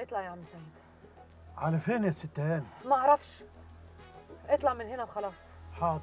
اطلع يا عم سيد على فين يا ست هاني ما اعرفش اطلع من هنا وخلاص حاضر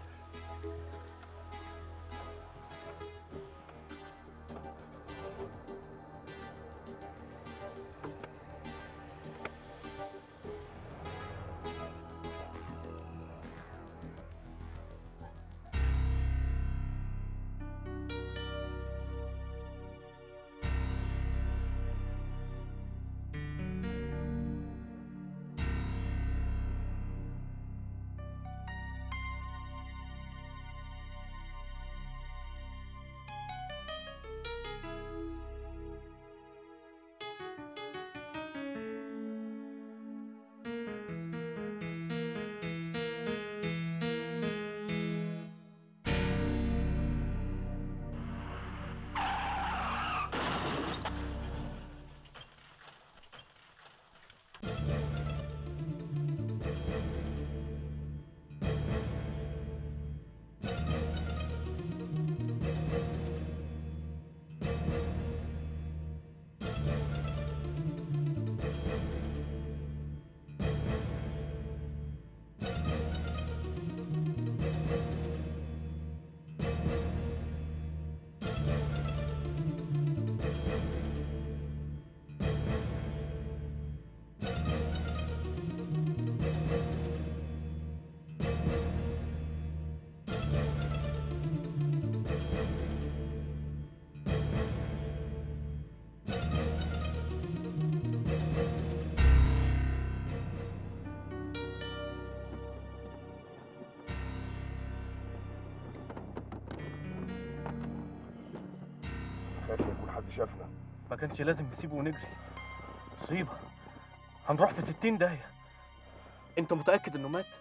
خايف لا يكون حد شافنا ما كانش لازم نسيبه ونجري مصيبة هنروح في ستين داهية انت متأكد انه مات؟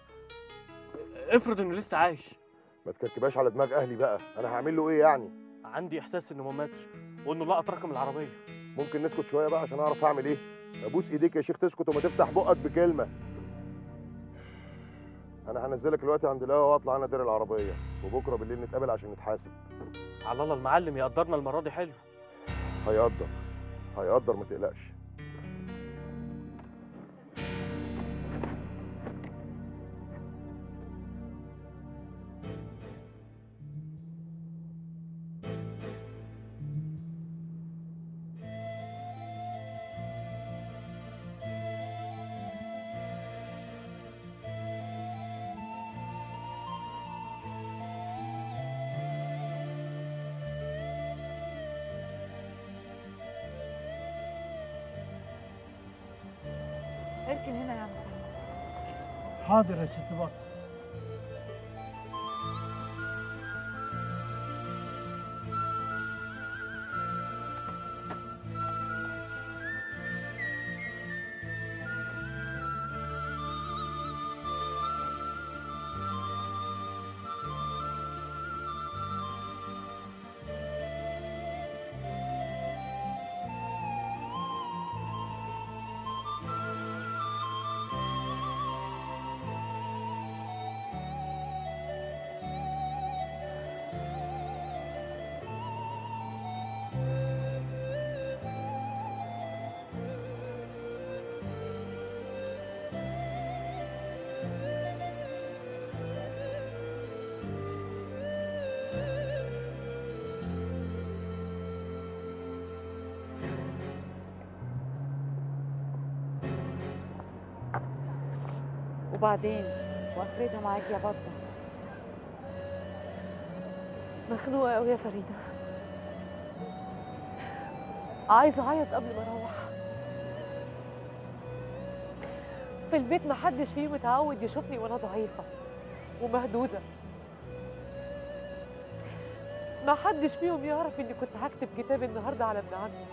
افرض انه لسه عايش ما تكركباش على دماغ اهلي بقى انا هعمل له ايه يعني عندي احساس انه ما ماتش وانه لقط رقم العربية ممكن نسكت شويه بقى عشان اعرف اعمل ايه ابوس ايديك يا شيخ تسكت وما تفتح بقك بكلمه انا هنزلك دلوقتي عند القهوه واطلع انا دير العربيه وبكره بالليل نتقابل عشان نتحاسب على الله المعلم يقدرنا المرة دي حلو هيقدر هيقدر ما تقلقش اركن هنا يا عم سيد حاضر يا ست بط وبعدين واخرتها معاك يا بطه مخنوقه قوي يا فريده عايزه اعيط قبل ما اروح في البيت محدش فيه متعود يشوفني وانا ضعيفه ومهدوده محدش فيهم يعرف اني كنت هكتب كتاب النهارده على ابن عمي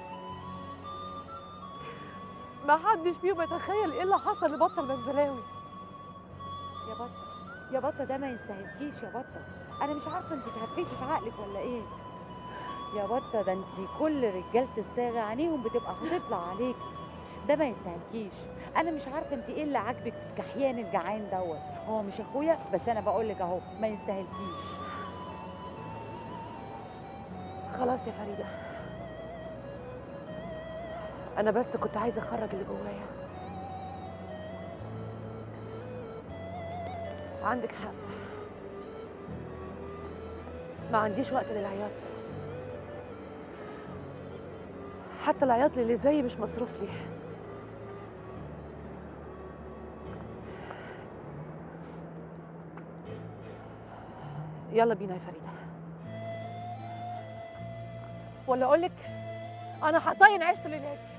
محدش فيهم يتخيل ايه اللي حصل لبطل منزلاوي يا بطه يا بطه ده ما يستاهلكيش يا بطه انا مش عارفه انت اتهفيتي في عقلك ولا ايه يا بطه ده انت كل رجاله الصاغه عينيهم بتبقى هتطلع عليكي ده ما يستاهلكيش انا مش عارفه انت ايه اللي عاجبك في الكحيان الجعان دوت هو مش اخويا بس انا بقول لك اهو ما يستاهلكيش خلاص يا فريده انا بس كنت عايزه اخرج اللي جوايا عندك حق ما عنديش وقت للعياط حتى العياط اللي زيي مش مصروف ليه يلا بينا يا فريدة ولا أقولك أنا هطين عيشة الليلة دي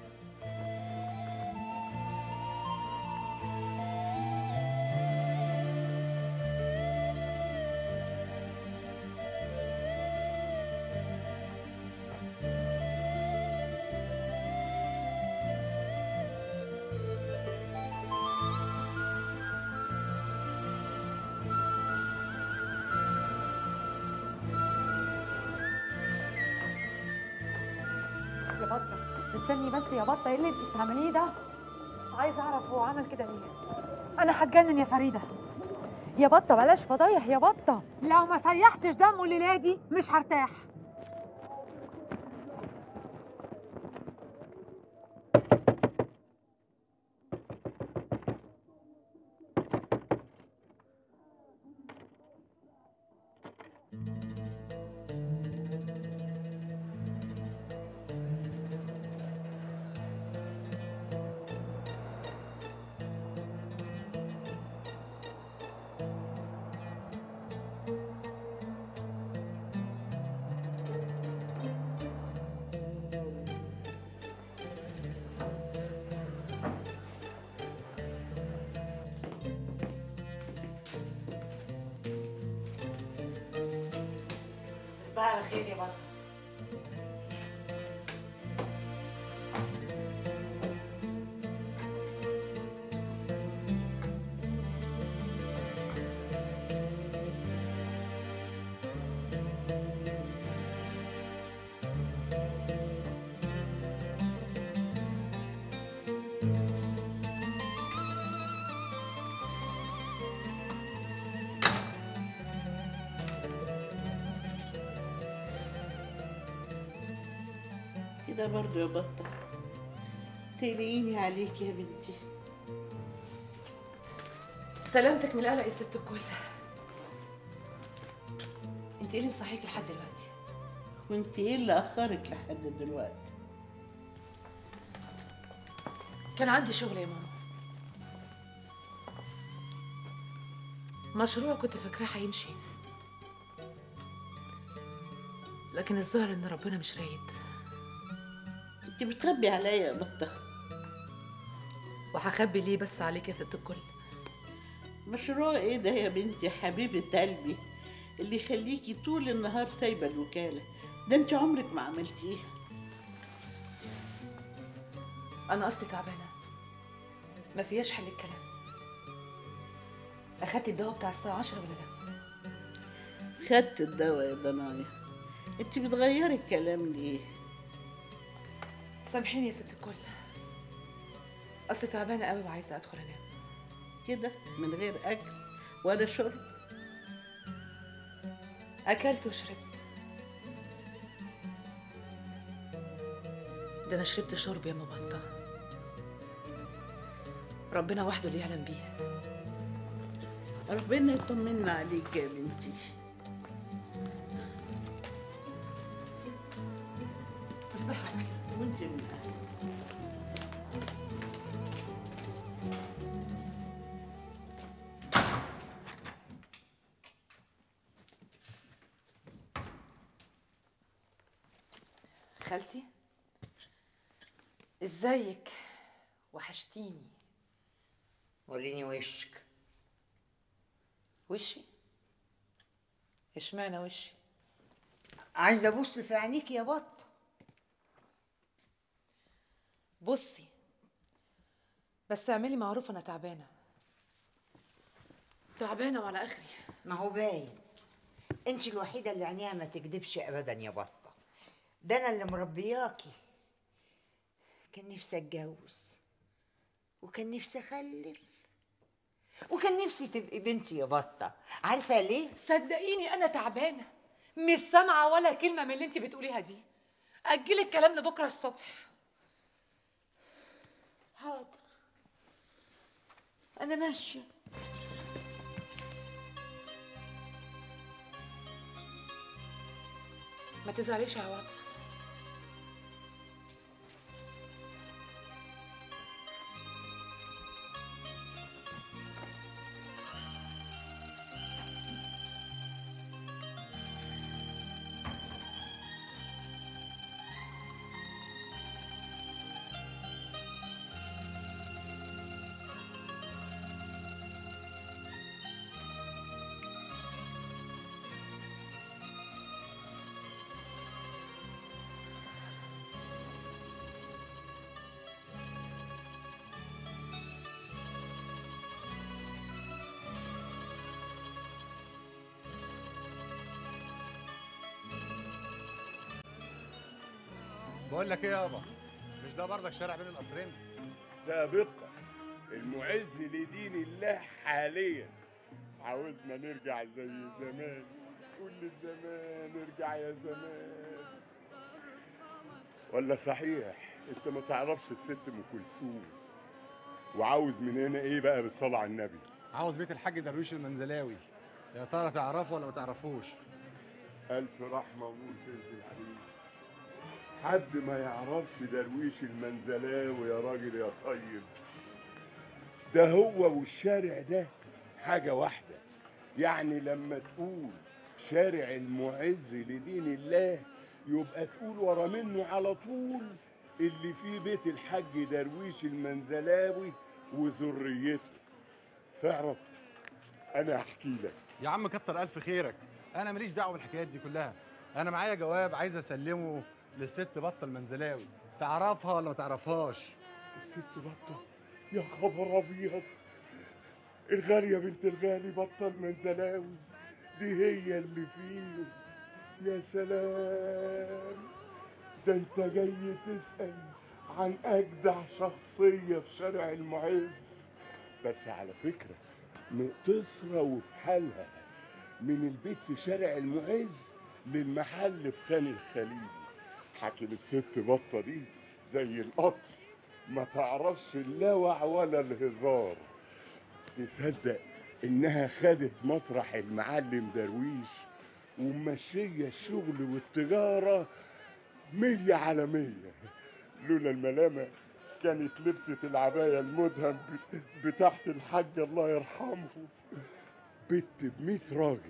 يا بطه استني بس يا بطه ايه اللي انت بتعمليه ده عايزة أعرف هو عمل كده ليه أنا هتجنن يا فريدة يا بطه بلاش فضايح يا بطه لو ما سيحتش دمه الليلة دي مش هرتاح تصبحي على خير يا بطه كده برضو يا بطة تقلقيني عليك يا بنتي سلامتك من القلق يا ست الكل انت ايه اللي مصحيكي لحد دلوقتي وانت ايه اللي اخرك لحد دلوقتي كان عندي شغل يا ماما مشروع كنت فاكراه هيمشي لكن الظاهر ان ربنا مش رايد انت بتخبي عليا يا بطة وهخبي ليه بس عليك يا ست الكل مشروع ايه ده يا بنتي حبيبة قلبي اللي يخليكي طول النهار سايبة الوكالة ده انت عمرك ما عملتيه انا اصلي تعبانه ما فيهاش حل الكلام اخدتي الدواء بتاع الساعه 10 ولا لا خدت الدواء يا ضنايا انت بتغيري الكلام ليه سامحيني يا ست الكل اصلي تعبانه قوي وعايزه ادخل انام كده من غير اكل ولا شرب اكلت وشربت ده انا شربت شرب يا مبطه ربنا وحده اللي يعلم بيه ربنا يطمنا عليك يا بنتي تصبحي على خير وانت من أهل. خالتي ازيك وحشتيني وريني وشك وشي اشمعنى وشي عايزه ابص في عينيك يا بط بصي بس اعملي معروف انا تعبانه تعبانه وعلى اخري ما هو باين انت الوحيده اللي عينيها ما تكذبش ابدا يا بطه ده انا اللي مربياكي كان نفسي اتجوز وكان نفسي اخلف وكان نفسي تبقي بنتي يا بطه عارفه ليه صدقيني انا تعبانه مش سامعه ولا كلمه من اللي انت بتقوليها دي اجلي الكلام لبكره الصبح حاضر انا ماشيه ما تزعليش يا عواطف بقول لك ايه يابا مش ده برضك شارع بين القصرين سابقا المعز لدين الله حاليا عاوزنا نرجع زي زمان كل زمان ارجع يا زمان ولا صحيح انت ما تعرفش الست ام كلثوم وعاوز من هنا ايه بقى بالصلاه على النبي عاوز بيت الحاج درويش المنزلاوي يا ترى تعرفه ولا ما تعرفوش الف رحمه ونور تنزل عليك حد ما يعرفش درويش المنزلاوي يا راجل يا طيب ده هو والشارع ده حاجه واحده يعني لما تقول شارع المعز لدين الله يبقى تقول ورا منه على طول اللي فيه بيت الحاج درويش المنزلاوي وذريته تعرف انا احكي لك يا عم كتر الف خيرك انا ماليش دعوه بالحكايات دي كلها انا معايا جواب عايز اسلمه للست بطه المنزلاوي تعرفها ولا ما تعرفهاش الست بطه يا خبر ابيض الغالية بنت الغالي بطل منزلاوي دي هي اللي فيه يا سلام ده انت جاي تسأل عن أجدع شخصية في شارع المعز بس على فكرة مقتصرة وفي حالها من البيت في شارع المعز للمحل في خان الخليل حكي الست بطة دي زي القطر ما تعرفش اللوع ولا الهزار تصدق انها خدت مطرح المعلم درويش وماشية الشغل والتجارة مية على مية لولا الملامة كانت لبست العباية المدهم ب- بتاعت الحاج الله يرحمه بت بمية راجل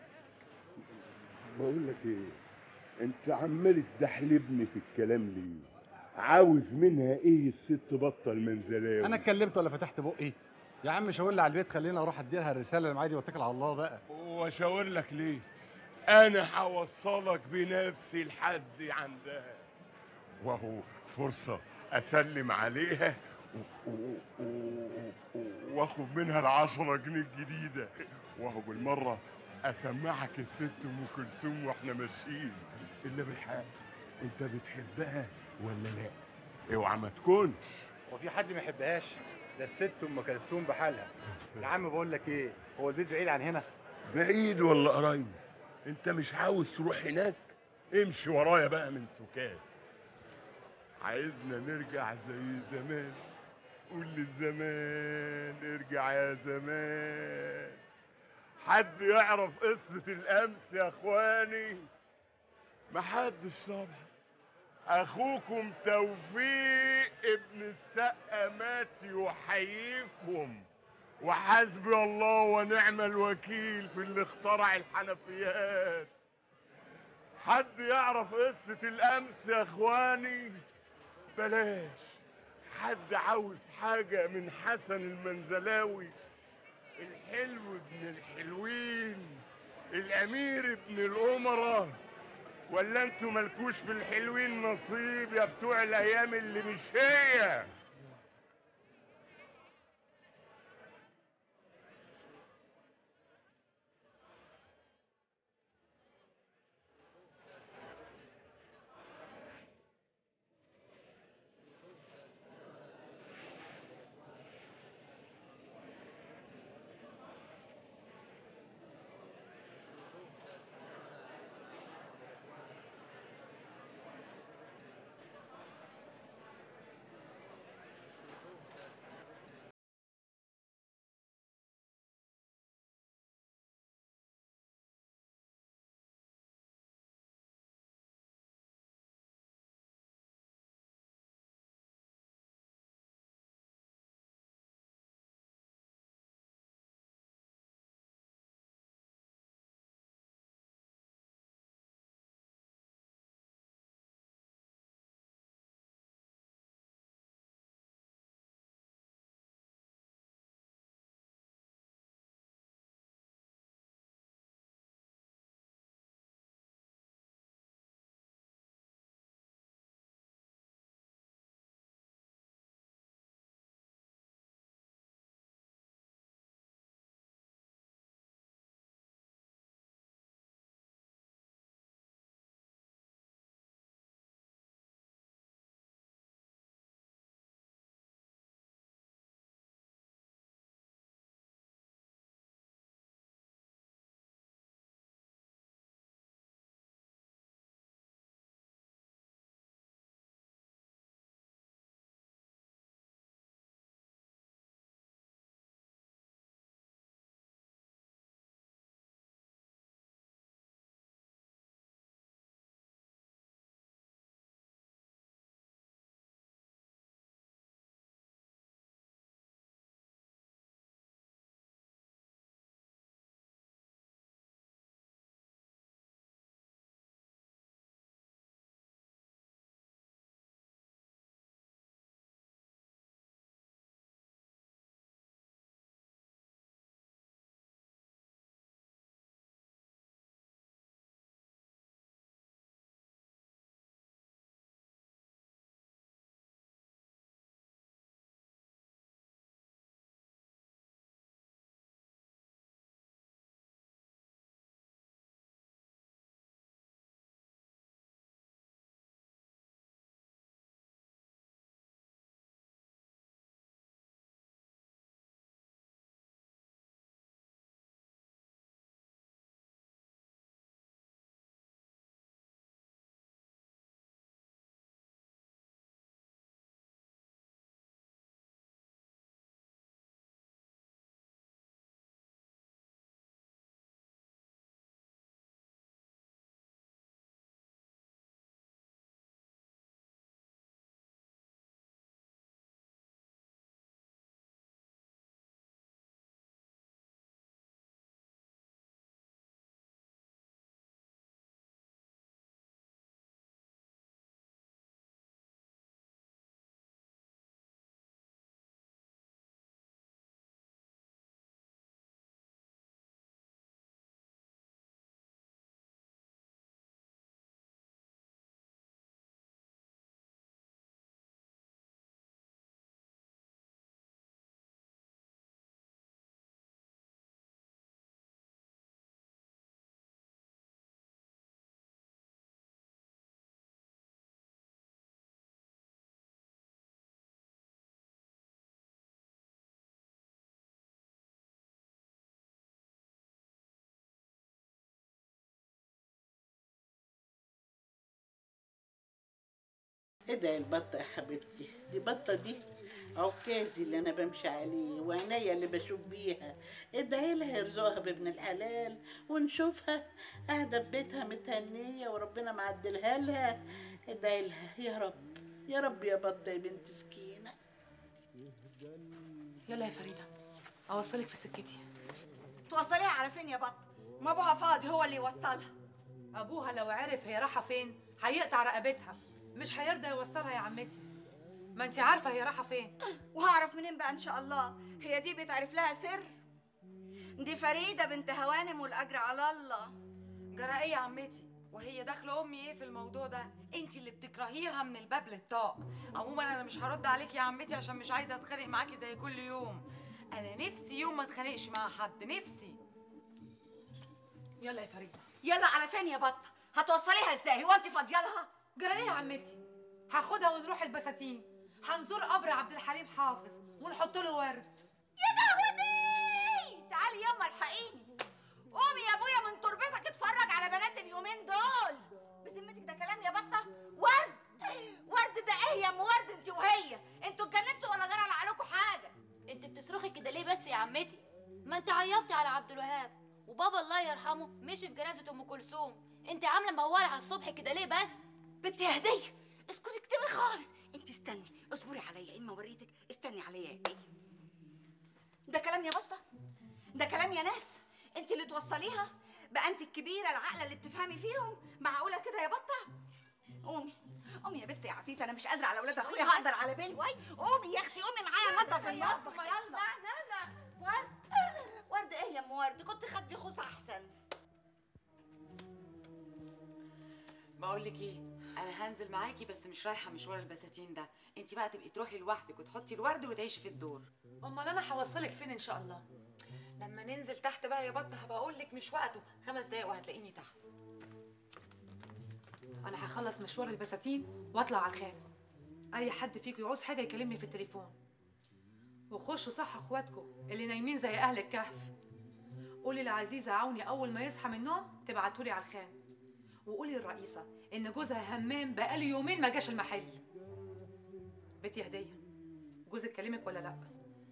بقول لك ايه انت عمال تدحلبني في الكلام ليه عاوز منها ايه الست بطه المنزلاوي انا اتكلمت ولا فتحت بقي يا عم شاور لي على البيت خليني اروح ادي لها الرساله اللي معايا دي واتكل على الله بقى واشاور لك ليه انا هوصلك بنفسي لحد عندها وهو فرصه اسلم عليها و- و- و- و- واخد منها العشرة جنيه الجديدة وهو بالمرة اسمعك الست ام كلثوم واحنا ماشيين الا بالحق انت بتحبها ولا لا اوعى ما تكونش هو في حد ما يحبهاش ده الست ام كلثوم بحالها يا عم بقول لك ايه هو البيت بعيد عن هنا بعيد ولا قريب انت مش عاوز تروح هناك امشي ورايا بقى من سكات عايزنا نرجع زي زمان قول للزمان ارجع يا زمان حد يعرف قصة الأمس يا إخواني محدش طبعا أخوكم توفيق ابن السقا مات يحييكم وحسبي الله ونعم الوكيل في اللي اخترع الحنفيات حد يعرف قصة الأمس يا إخواني بلاش حد عاوز حاجة من حسن المنزلاوي الحلو ابن الحلوين الأمير ابن الأمراء ولا انتوا مالكوش في الحلوين نصيب يا بتوع الأيام اللي مش هي ادعي البطة يا حبيبتي دي بطة دي عكازي اللي انا بمشي عليه وعينيا اللي بشوف بيها ادعي لها يرزقها بابن الحلال ونشوفها قاعدة في بيتها متهنية وربنا معدلها لها ادعي لها يا رب يا رب يا بطة يا بنت سكينة يلا يا فريده اوصلك في سكتي توصليها على فين يا بط ما ابوها فاضي هو اللي يوصلها ابوها لو عرف هي رايحه فين هيقطع رقبتها مش هيرضى يوصلها يا عمتي ما انت عارفه هي رايحه فين وهعرف منين بقى ان شاء الله هي دي بيتعرف لها سر دي فريده بنت هوانم والاجر على الله جرى ايه يا عمتي وهي داخله امي ايه في الموضوع ده انت اللي بتكرهيها من الباب للطاق عموما انا مش هرد عليك يا عمتي عشان مش عايزه اتخانق معاكي زي كل يوم انا نفسي يوم ما اتخانقش مع حد نفسي يلا يا فريده يلا على فين يا بطه هتوصليها ازاي هو انت فاضيه لها جرى ايه يا عمتي هاخدها ونروح البساتين هنزور قبر عبد الحليم حافظ ونحط له ورد يا دهوتي تعالي يما الحقيني قومي يا ابويا من تربتك اتفرج على بنات اليومين دول بذمتك ده كلام يا بطه ورد ورد ده ايه يا ام ورد انت وهي انتوا اتجننتوا ولا جرى عليكم حاجه انت بتصرخي كده ليه بس يا عمتي ما انت عيطتي على عبد الوهاب وبابا الله يرحمه مشي في جنازه ام كلثوم انت عامله موال على الصبح كده ليه بس بنت يا هديه اسكتي اكتبي خالص انت استني اصبري عليا اما وريتك استني عليا يا هديه ده كلام يا بطه ده كلام يا ناس انت اللي توصليها بقى انت الكبيره العاقله اللي بتفهمي فيهم معقوله كده يا بطه قومي قومي يا بنت يا عفيفه انا مش قادره على اولاد اخويا شوية هقدر بس، على بنتي قومي يا اختي قومي معايا نضف المطبخ يلا ورد ورد ايه يا ام ورد كنت خدي خوص احسن بقول لك ايه انا هنزل معاكي بس مش رايحه مشوار البساتين ده انت بقى تبقي تروحي لوحدك وتحطي الورد وتعيشي في الدور امال انا هوصلك فين ان شاء الله لما ننزل تحت بقى يا بطه هبقى اقول لك مش وقته خمس دقايق وهتلاقيني تحت انا هخلص مشوار البساتين واطلع على الخان اي حد فيكم يعوز حاجه يكلمني في التليفون وخشوا صح اخواتكم اللي نايمين زي اهل الكهف قولي لعزيزه عوني اول ما يصحى من النوم تبعتولي على الخان وقولي للرئيسه ان جوزها همام بقاله يومين ما جاش المحل بنتي هديه جوزك كلمك ولا لا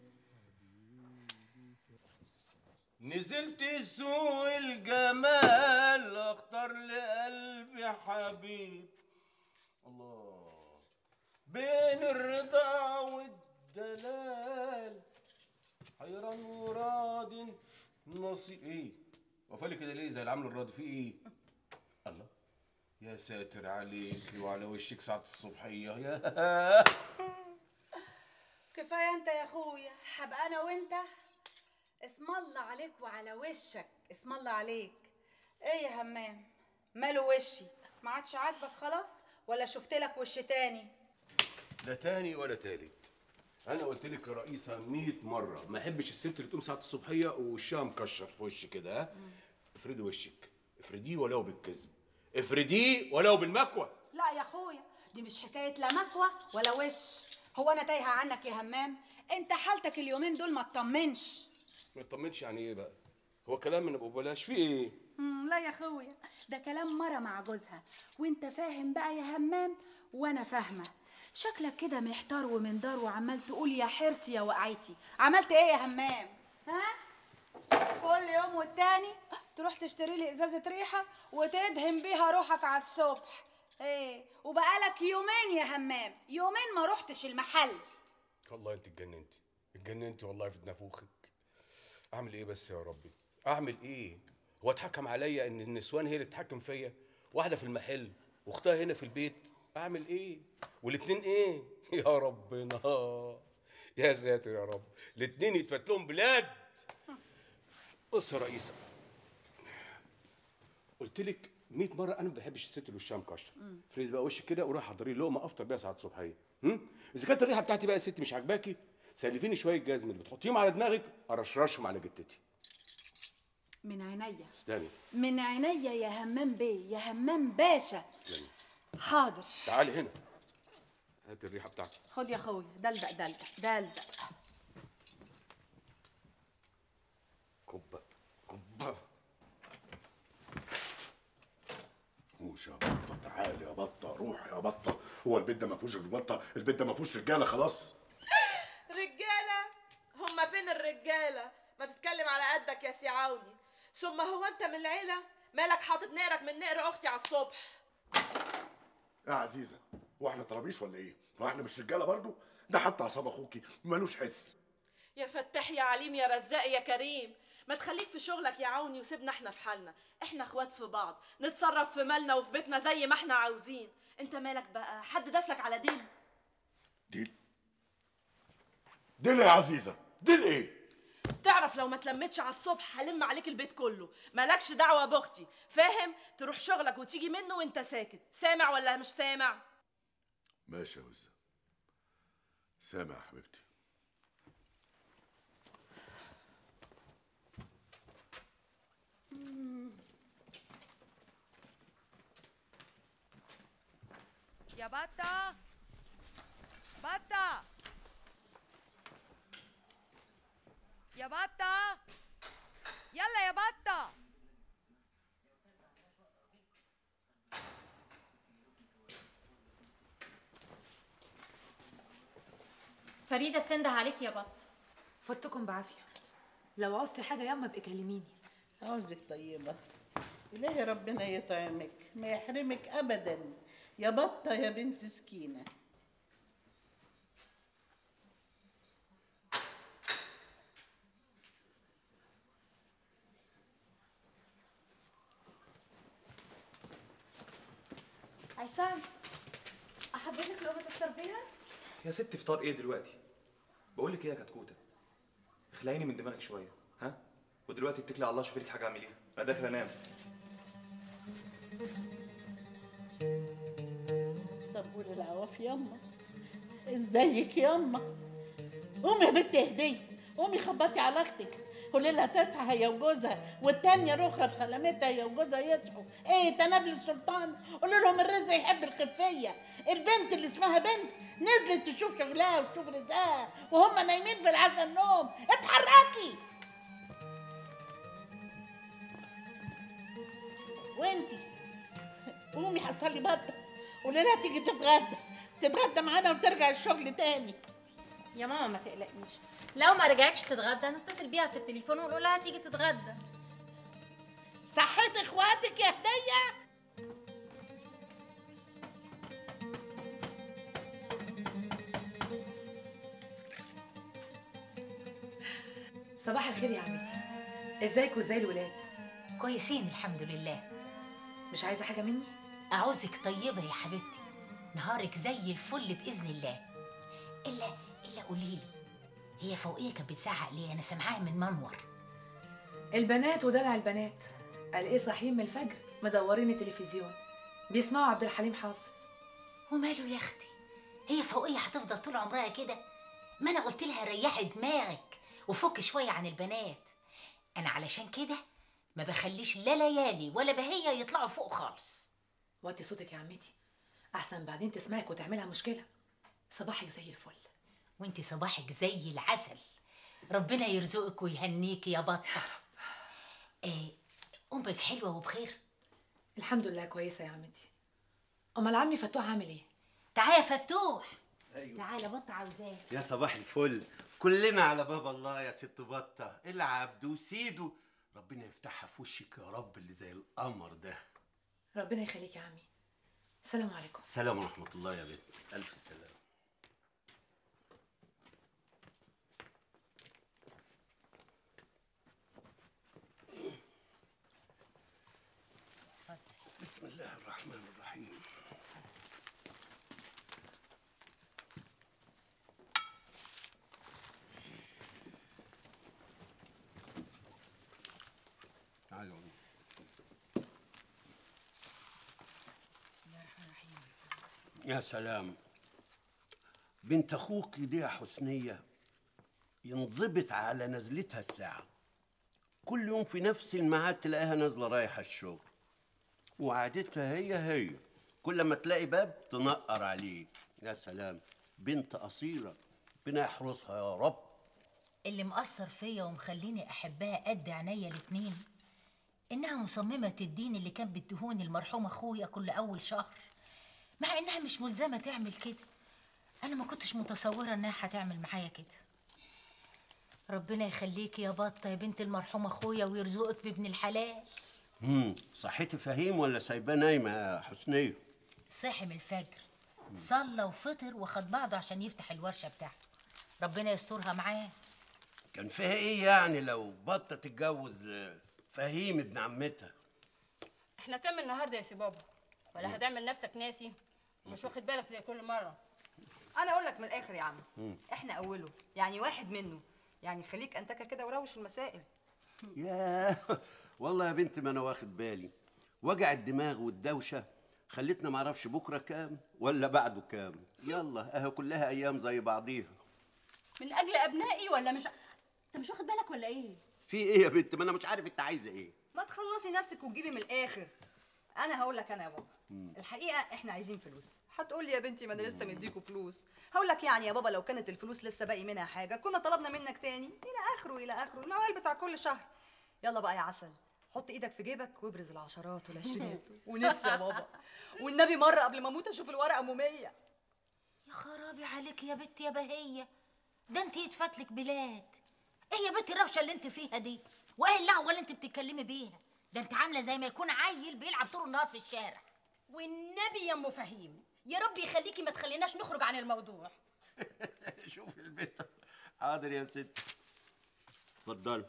نزلت سوق الجمال اختار لقلبي حبيب الله بين الرضا والدلال حيران وراض نصيب ايه وفالي كده ليه زي العمل الراضي في ايه الله يا ساتر عليك وعلى وشك ساعة الصبحية يا كفايه انت يا اخويا هبقى انا وانت اسم الله عليك وعلى وشك اسم الله عليك ايه يا همام ماله وشي ما عادش عاجبك خلاص ولا شفت لك وش تاني لا تاني ولا تالت انا قلت لك يا رئيسه 100 مره ما احبش الست اللي تقوم ساعه الصبحيه ووشها مكشر في وشي كده ها افردي وشك افرديه ولو بالكذب افرديه ولو بالمكوى لا يا اخويا دي مش حكايه لا مكوى ولا وش هو انا تايهه عنك يا همام انت حالتك اليومين دول ما تطمنش ما تطمنش يعني ايه بقى هو كلام من ابو بلاش في ايه مم، لا يا اخويا ده كلام مرة مع جوزها وانت فاهم بقى يا همام وانا فاهمة شكلك كده محتار ومندار وعمال تقول يا حيرتي يا وقعتي عملت ايه يا همام ها كل يوم والتاني تروح تشتري لي ازازة ريحة وتدهن بيها روحك على الصبح ايه وبقالك يومين يا همام يومين ما رحتش المحل والله انت اتجننتي اتجننتي والله في نافوخك اعمل ايه بس يا ربي اعمل ايه هو اتحكم عليا ان النسوان هي اللي تتحكم فيا واحده في المحل واختها هنا في البيت اعمل ايه والاتنين ايه يا ربنا يا ساتر يا رب الاتنين يتفت لهم بلاد بص يا رئيسه قلت لك 100 مره انا ما بحبش الست اللي وشها مكشر فريد بقى وشك كده وروح حضري لي لقمه افطر بيها ساعه الصبحيه هم؟ اذا كانت الريحه بتاعتي بقى يا ست مش عاجباكي سلفيني شويه جزم اللي بتحطيهم على دماغك ارشرشهم على جتتي من عينيا استني من عينيا يا همام بيه يا همام باشا استني حاضر تعالي هنا هات الريحه بتاعتك خد يا اخويا دلدق دلدق دلدق كبه كبه موش يا بطه تعالي يا بطه روح يا بطه هو البيت ده ما فيهوش غير بطه البيت ده ما فيهوش رجاله خلاص رجاله هما فين الرجاله ما تتكلم على قدك يا سي عوني ثم هو انت من العيله مالك حاطط نقرك من نقر اختي على الصبح يا عزيزه هو احنا طرابيش ولا ايه هو احنا مش رجاله برضو ده حتى عصام اخوكي ملوش حس يا فتاح يا عليم يا رزاق يا كريم ما تخليك في شغلك يا عوني وسيبنا احنا في حالنا احنا اخوات في بعض نتصرف في مالنا وفي بيتنا زي ما احنا عاوزين انت مالك بقى حد داسلك على دين ديل يا عزيزه ديل ايه تعرف لو ما تلمتش على الصبح هلم عليك البيت كله مالكش دعوه باختي فاهم تروح شغلك وتيجي منه وانت ساكت سامع ولا مش سامع ماشي يا وزه سامع يا حبيبتي يا بطة بطة يا بطة يلا يا بطة فريده بتنده عليك يا بط فوتكم بعافيه لو عوزتي حاجه ياما ابقي كلميني عاوزك طيبة إلهي ربنا يطعمك ما يحرمك أبدا يا بطة يا بنت سكينة عصام احضر لك لقمه تفطر بيها يا ست فطار ايه دلوقتي بقول لك ايه يا كتكوته اخلعيني من دماغك شويه ها ودلوقتي اتكلي على الله شوفي لك حاجه اعمليها انا داخل انام طب قولي العواف ياما ازيك ياما قومي يا بنت هدية قومي خبطي على اختك قولي لها تصحى هي وجوزها والتانية رخرة بسلامتها هي وجوزها يصحوا ايه تنابل السلطان قولوا لهم الرزق يحب الخفية البنت اللي اسمها بنت نزلت تشوف شغلها وتشوف رزقها وهم نايمين في العشاء النوم اتحركي وانتي قومي حصلي بطة قولي لها تيجي تتغدى تتغدى معانا وترجع الشغل تاني يا ماما ما تقلقيش لو ما رجعتش تتغدى نتصل بيها في التليفون ونقول لها تيجي تتغدى صحيت اخواتك يا هديه صباح الخير يا عمتي ازيك وازاي الولاد كويسين الحمد لله مش عايزه حاجه مني اعوزك طيبه يا حبيبتي نهارك زي الفل باذن الله الا الا قولي لي هي فوقيه كانت بتزعق ليه انا سامعاها من منور البنات ودلع البنات قال ايه صاحيين من الفجر مدورين التلفزيون بيسمعوا عبد الحليم حافظ وماله يا اختي هي فوقيه هتفضل طول عمرها كده ما انا قلت لها ريحي دماغك وفك شويه عن البنات انا علشان كده ما بخليش لا ليالي ولا بهيه يطلعوا فوق خالص وطي صوتك يا عمتي احسن بعدين تسمعك وتعملها مشكله صباحك زي الفل وانت صباحك زي العسل ربنا يرزقك ويهنيك يا بطه يا رب ايه امك حلوه وبخير الحمد لله كويسه يا عمتي امال عمي فتوح عامل ايه تعالى يا فتوح أيوة. تعالى بطه عاوزاك يا صباح الفل كلنا على باب الله يا ست بطة العبد وسيده ربنا يفتحها في وشك يا رب اللي زي القمر ده ربنا يخليك يا عمي السلام عليكم السلام ورحمة الله يا بنت ألف سلام بسم الله الرحمن الرحيم تعالوا يا سلام بنت اخوك دي يا حسنيه ينضبط على نزلتها الساعه كل يوم في نفس الميعاد تلاقيها نازله رايحه الشغل وعادتها هي هي كل ما تلاقي باب تنقر عليه يا سلام بنت اصيله ربنا يحرسها يا رب اللي مأثر فيا ومخليني أحبها قد عينيا الاتنين إنها مصممة الدين اللي كان بتدهوني المرحوم أخويا كل أول شهر مع انها مش ملزمه تعمل كده انا ما كنتش متصوره انها هتعمل معايا كده ربنا يخليكي يا بطه يا بنت المرحوم اخويا ويرزقك بابن الحلال امم صحتي فهيم ولا سايباه نايمه يا حسنيه صحي من الفجر صلى وفطر وخد بعضه عشان يفتح الورشه بتاعته ربنا يسترها معاه كان فيها ايه يعني لو بطه تتجوز آه، فهيم ابن عمتها احنا كام النهارده يا سي بابا ولا هتعمل نفسك ناسي مش واخد بالك زي كل مره انا اقول لك من الاخر يا عم مم. احنا اوله يعني واحد منه يعني خليك انتكه كده وروش المسائل ياه والله يا بنت ما انا واخد بالي وجع الدماغ والدوشه خلتنا ما اعرفش بكره كام ولا بعده كام يلا اهي كلها ايام زي بعضيها من اجل ابنائي ولا مش انت مش واخد بالك ولا ايه في ايه يا بنت ما انا مش عارف انت عايزه ايه ما تخلصي نفسك وتجيبي من الاخر انا هقول لك انا يا بابا مم. الحقيقه احنا عايزين فلوس هتقول لي يا بنتي ما انا لسه مديكوا فلوس هقول لك يعني يا بابا لو كانت الفلوس لسه باقي منها حاجه كنا طلبنا منك تاني الى اخره الى اخره الموال بتاع كل شهر يلا بقى يا عسل حط ايدك في جيبك وابرز العشرات والعشرينات ونفسي يا بابا والنبي مره قبل ما اموت اشوف الورقه ام 100 يا خرابي عليك يا بنت يا بهيه ده انت يتفتلك بلاد ايه يا بنت الروشه اللي انت فيها دي وايه اللهوه اللي انت بتتكلمي بيها ده انت عامله زي ما يكون عيل بيلعب طول النهار في الشارع والنبي يا ام فهيم يا رب يخليكي ما تخليناش نخرج عن الموضوع شوف البيت حاضر يا ست اتفضل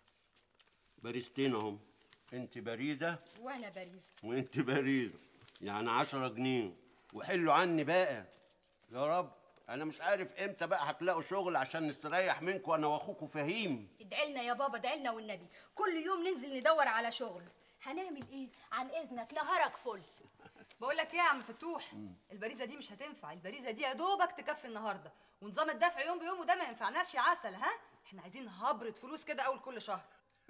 باريستين اهم انت باريزه وانا باريزه وانت باريزه يعني عشرة جنيه وحلوا عني بقى يا رب انا مش عارف امتى بقى هتلاقوا شغل عشان نستريح منكم انا واخوكوا فهيم ادعي لنا يا بابا ادعي لنا والنبي كل يوم ننزل ندور على شغل هنعمل ايه عن اذنك نهارك فل بقول لك ايه يا عم فتوح البريزه دي مش هتنفع البريزه دي يا دوبك تكفي النهارده ونظام الدفع يوم بيوم وده ما ينفعناش يا عسل ها احنا عايزين هبره فلوس كده اول كل شهر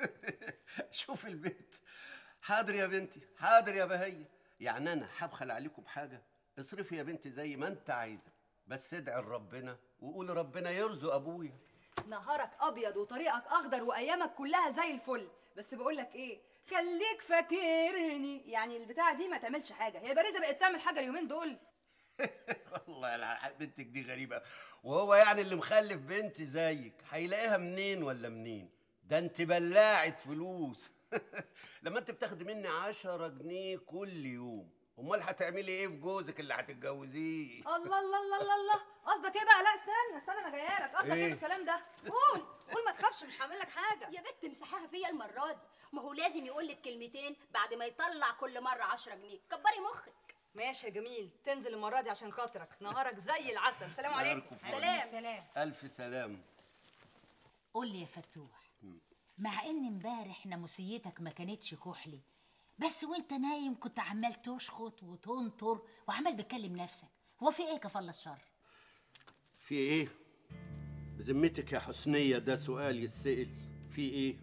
شوف البيت حاضر يا بنتي حاضر يا بهية يعني انا هبخل عليكم بحاجه اصرفي يا بنتي زي ما انت عايزه بس ادعي لربنا وقول ربنا يرزق ابويا نهارك ابيض وطريقك اخضر وايامك كلها زي الفل بس بقول لك ايه خليك فاكرني يعني البتاعه دي ما تعملش حاجه هي البريزه بقت تعمل حاجه اليومين دول والله الع- بنتك دي غريبه وهو يعني اللي مخلف بنت زيك هيلاقيها منين ولا منين ده انت بلاعه فلوس لما انت بتاخدي مني عشرة جنيه كل يوم امال هتعملي ايه في جوزك اللي هتتجوزيه الله الله الله الله الله قصدك ايه بقى لا استنى استنى انا جايه لك قصدك ايه إيه؟ بالكلام ده قول قول ما تخافش مش هعمل لك حاجه يا بنت مسحها فيا المره دي ما هو لازم يقول لك كلمتين بعد ما يطلع كل مره 10 جنيه كبري مخك ماشي يا جميل تنزل المره دي عشان خاطرك نهارك زي العسل سلام عليكم نهاركم فل. سلام سلام الف سلام قول لي يا فتوح مع ان امبارح ناموسيتك ما كانتش كحلي بس وانت نايم كنت عمال تشخط وتنطر وعمال بتكلم نفسك هو في ايه كفل الشر في ايه بذمتك يا حسنيه ده سؤال يتسال في ايه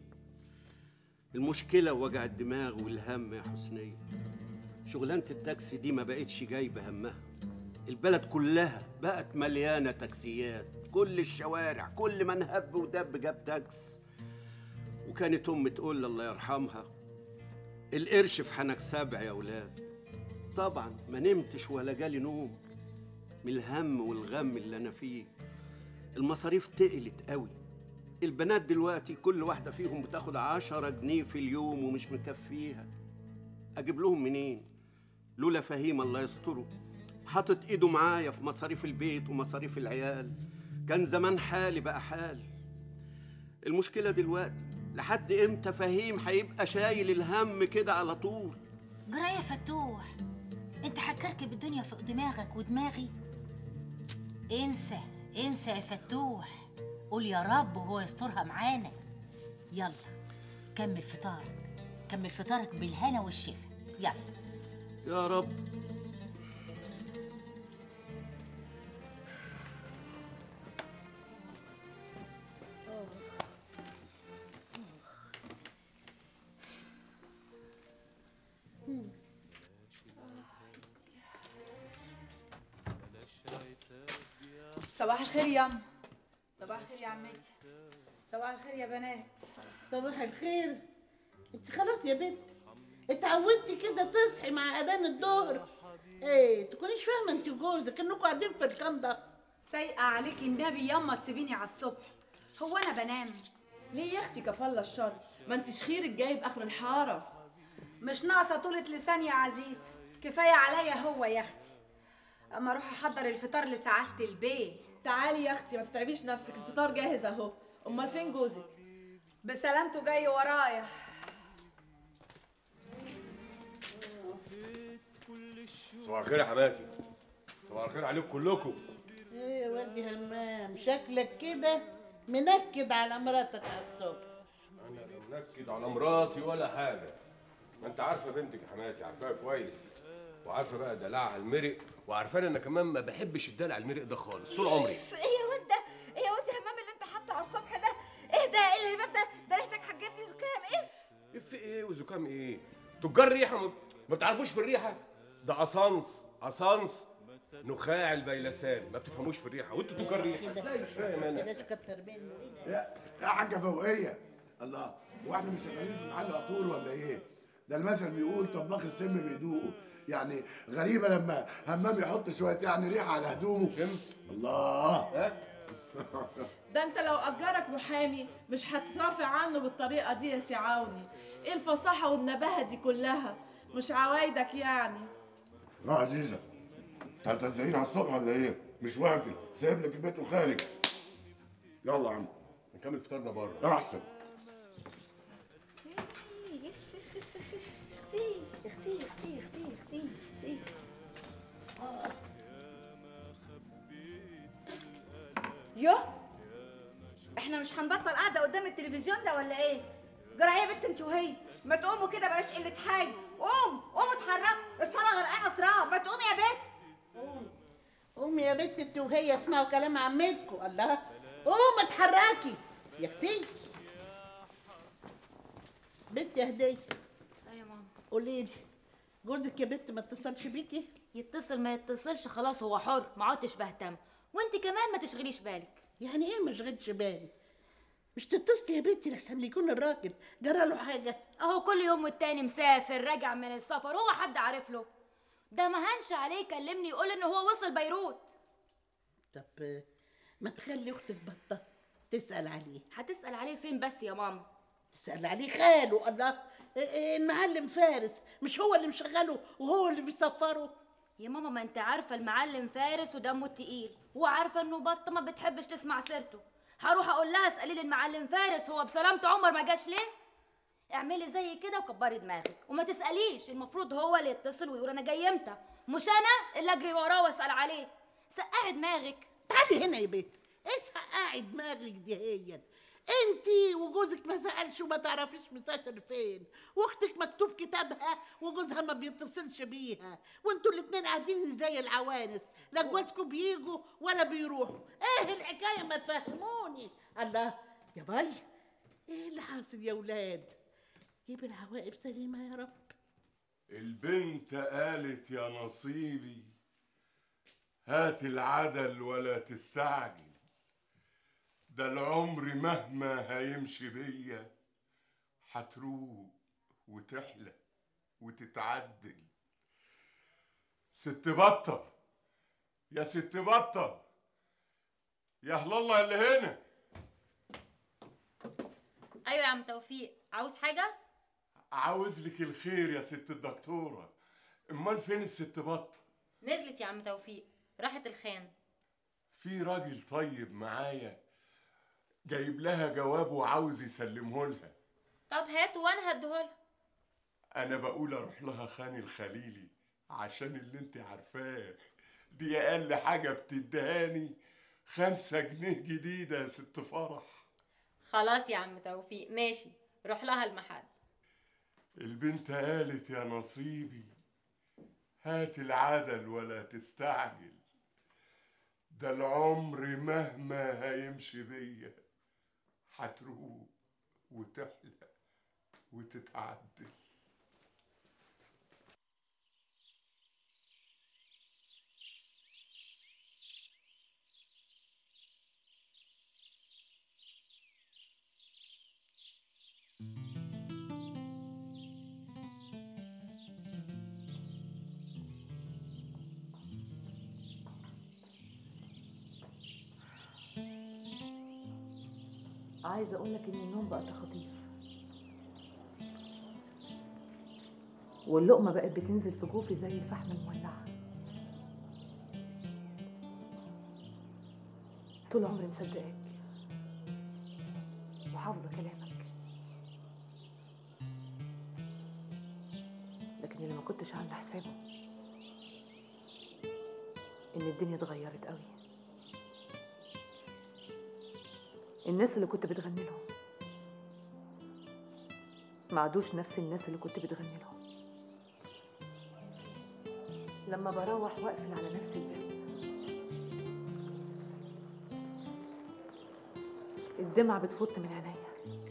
المشكله وجع الدماغ والهم يا حسنيه شغلانه التاكسي دي ما بقتش جايبه همها البلد كلها بقت مليانه تاكسيات كل الشوارع كل من هب ودب جاب تاكس وكانت امي تقول لي الله يرحمها القرش في حنك سبع يا ولاد طبعا ما نمتش ولا جالي نوم من الهم والغم اللي انا فيه المصاريف تقلت قوي البنات دلوقتي كل واحدة فيهم بتاخد عشرة جنيه في اليوم ومش مكفيها أجيب لهم منين؟ لولا فهيم الله يستره حاطط إيده معايا في مصاريف البيت ومصاريف العيال كان زمان حالي بقى حال المشكلة دلوقتي لحد إمتى فهيم هيبقى شايل الهم كده على طول جرى يا فتوح انت هتكركب الدنيا فوق دماغك ودماغي انسى انسى يا فتوح قول يا رب وهو يسترها معانا يلا كمل فطارك كمل فطارك بالهنا والشفا يلا يا رب صباح الخير يا أم صباح الخير يا عمتي صباح الخير يا بنات صباح الخير انت خلاص يا بنت اتعودتي كده تصحي مع اذان الظهر ايه تكونيش فاهمه انت وجوزك انكم قاعدين في الكنده سايقه عليكي النبي يما تسيبيني على الصبح هو انا بنام ليه يا اختي كفالة الشر ما انتش خيرك جايب اخر الحاره مش ناقصه طولة لسان يا عزيز كفايه عليا هو يا اختي اما اروح احضر الفطار لسعاده البيه تعالي يا اختي ما تتعبيش نفسك الفطار جاهز اهو امال فين جوزك بسلامته جاي ورايا صباح الخير يا حماتي صباح الخير عليكم كلكم ايه يا واد يا همام شكلك كده منكد على مراتك على الصبح انا لا منكد على مراتي ولا حاجه ما انت عارفه بنتك يا حماتي عارفاها كويس وعارفه بقى دلعها المرق وعارفاني انا كمان ما بحبش الدلع المرق ده خالص طول عمري ايه يا واد ده ايه يا واد يا همام اللي انت حاطه على الصبح ده ايه ده ايه الهباب ده ده ريحتك هتجيبني زكام اف اف ايه وزكام ايه تجار ريحه ما, ما بتعرفوش في الريحه ده اسانس اسانس نخاع البيلسان ما بتفهموش في الريحه وانتوا تجار ريحه ازاي مش فاهم انا بلاش كتر منه ايه ده يا يا حاجه فوقيه الله هو احنا مش شغالين في محل عطور ولا ايه؟ ده المثل بيقول طباخ السم بيدوقه يعني غريبه لما همام يحط شويه يعني ريحه على هدومه الله ده انت لو اجرك محامي مش هتترافع عنه بالطريقه دي يا سي عوني ايه الفصاحه والنباهه دي كلها مش عوايدك يعني يا عزيزه انت هتزعين على الصبح ولا ايه؟ مش واكل سايب لك البيت وخارج يلا يا عم نكمل فطارنا بره احسن اختي اختي اختي اختي اختي اختي آه. يوه احنا مش هنبطل قاعده قدام التلفزيون ده ولا ايه جرى ايه يا بنت انت وهي ما تقوموا كده بلاش قله حاجه قوم قوموا اتحركوا الصاله غرقانه تراب ما تقومي يا بنت قومي يا بنت انت وهي اسمعوا كلام عمتكم الله قوم اتحركي يا اختي بنت يا هديه ايوه يا ماما قولي لي جوزك يا بنت ما اتصلش بيكي يتصل ما يتصلش خلاص هو حر ما عدتش بهتم وانت كمان ما تشغليش بالك يعني ايه ما اشغلش بالي مش تتصلي يا بنتي لحسن يكون الراجل جرى له حاجه اهو كل يوم والتاني مسافر راجع من السفر هو حد عارف له ده ما هنش عليه يكلمني يقول ان هو وصل بيروت طب ما تخلي اختك بطه تسال عليه هتسال عليه فين بس يا ماما تسال عليه خاله الله إيه إيه المعلم فارس مش هو اللي مشغله وهو اللي بيسفره يا ماما ما انت عارفه المعلم فارس ودمه تقيل وعارفه انه بطه ما بتحبش تسمع سيرته هروح اقول لها اسالي لي المعلم فارس هو بسلامته عمر ما جاش ليه اعملي زي كده وكبري دماغك وما تساليش المفروض هو اللي يتصل ويقول انا جاي امتى مش انا اللي اجري وراه واسال عليه سقعي دماغك تعالي هنا يا بنت ايه سقعي دماغك دي هي انتي وجوزك ما سالش وما تعرفيش مسافر فين واختك مكتوب كتابها وجوزها ما بيتصلش بيها وانتوا الاتنين قاعدين زي العوانس لا جوازكم بيجوا ولا بيروحوا ايه الحكايه ما تفهموني الله يا باي ايه اللي حاصل يا ولاد جيب العواقب سليمه يا رب البنت قالت يا نصيبي هات العدل ولا تستعجل ده العمر مهما هيمشي بيا هتروق وتحلى وتتعدل ست بطة يا ست بطة يا هلا الله اللي هنا ايوه يا عم توفيق عاوز حاجه عاوز لك الخير يا ست الدكتورة امال فين الست بطة نزلت يا عم توفيق راحت الخان في راجل طيب معايا جايب لها جواب وعاوز يسلمه لها طب هات وانا هديهولها انا بقول اروح لها خان الخليلي عشان اللي انت عارفاه دي اقل حاجه بتدهاني خمسة جنيه جديدة يا ست فرح خلاص يا عم توفيق ماشي روح لها المحل البنت قالت يا نصيبي هات العدل ولا تستعجل ده العمر مهما هيمشي بيا هتروق وتحلى وتتعدل عايزه اقول لك ان النوم بقى تخطيف واللقمه بقت بتنزل في جوفي زي الفحم المولعه طول عمري مصدقاك وحافظه كلامك لكن اللي ما كنتش عامله حسابه ان الدنيا اتغيرت قوي الناس اللي كنت بتغني لهم ما عادوش نفس الناس اللي كنت بتغني لهم لما بروح واقفل على نفسي الباب الدمعة بتفط من عينيا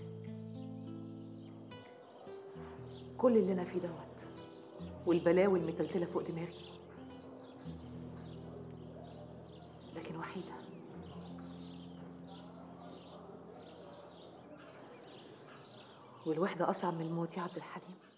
كل اللي انا فيه دوت والبلاوي المتلتلة فوق دماغي لكن وحيدة والوحدة أصعب من الموت يا عبد الحليم